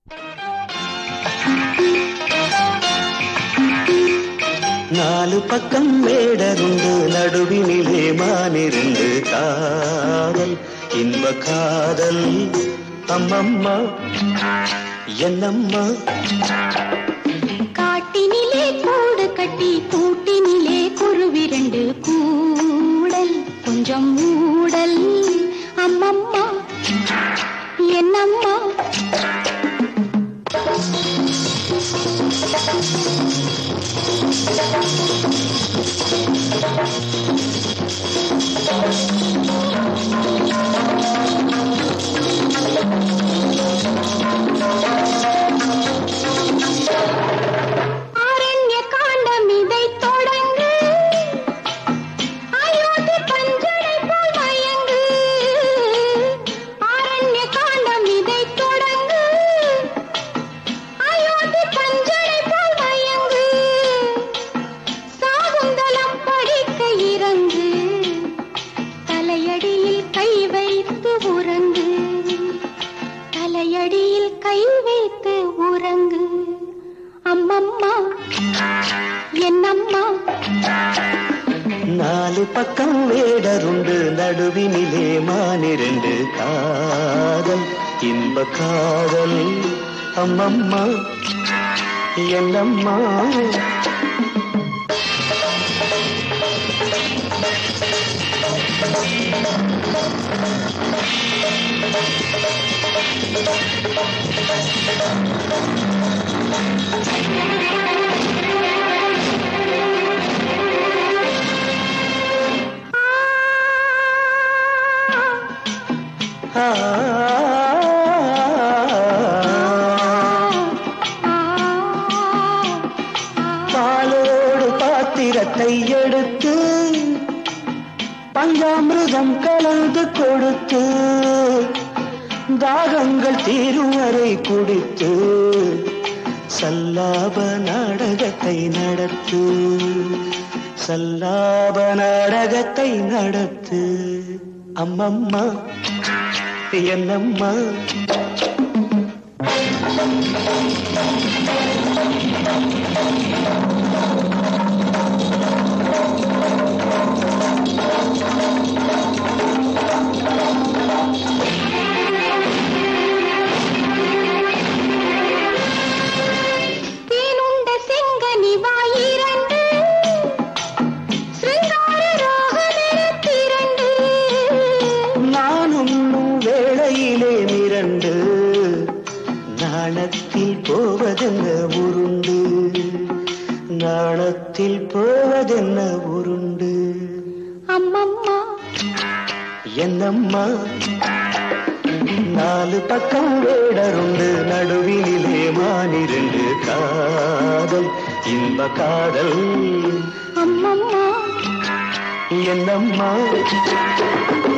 நாலு பக்கம் மேடருண்டு நடுவினிலே மானிருந்து காதல் இன்ப காதல் அம்மம்மா என்னம்மா காட்டினிலே கூடு கட்டி கூட்டினிலே குருவிரண்டு கூடல் கொஞ்சம் ஊடல் அம்மம்மா என்னம்மா ஆரண்ய காண்டம் இதை தொடங்கு அயோத்தி பஞ்சனை போல் மயங்கு ஆரண்ய காண்டம் இதை தொடங்கு அயோத்தி பஞ்சனை போல் மயங்கு சாகுந்தலம் படிக்க இறங்கு தலையடியில் கை வைத்து உறங்கு தலையடியில் கை வைத்து உறங்கு அம்மம்மா என்னம்மா நாலு பக்கம் வேடருண்டு நடுவினிலே மானிரண்டு காதல் இன்ப காதல் அம்மம்மா என்னம்மா ஆ, பாலோடு பாத்திரத்தை எடுத்து பஞ்சாமிருதம் கலந்து கொடுத்து தாகங்கள் தீரும் வரை குடித்து சல்லாப நாடகத்தை நடத்து சல்லாப நாடகத்தை நடத்து அம்மம்மா என்னம்மா தேனுண்ட செங்கனி வாயிரண்டு சிருங்கார ராகமெனத்திரண்டு நானும் வேளையிலே மிரண்டு நாணத்தில் போவதென்ன உருண்டு நாணத்தில் போவதென்ன உருண்டு அம்மம்மா என்னம்மா நாலு பக்கம் வேடருண்டு நடுவினிலே மானிரண்டு காதல் இன்ப காதல் அம்மம்மா என்னம்மா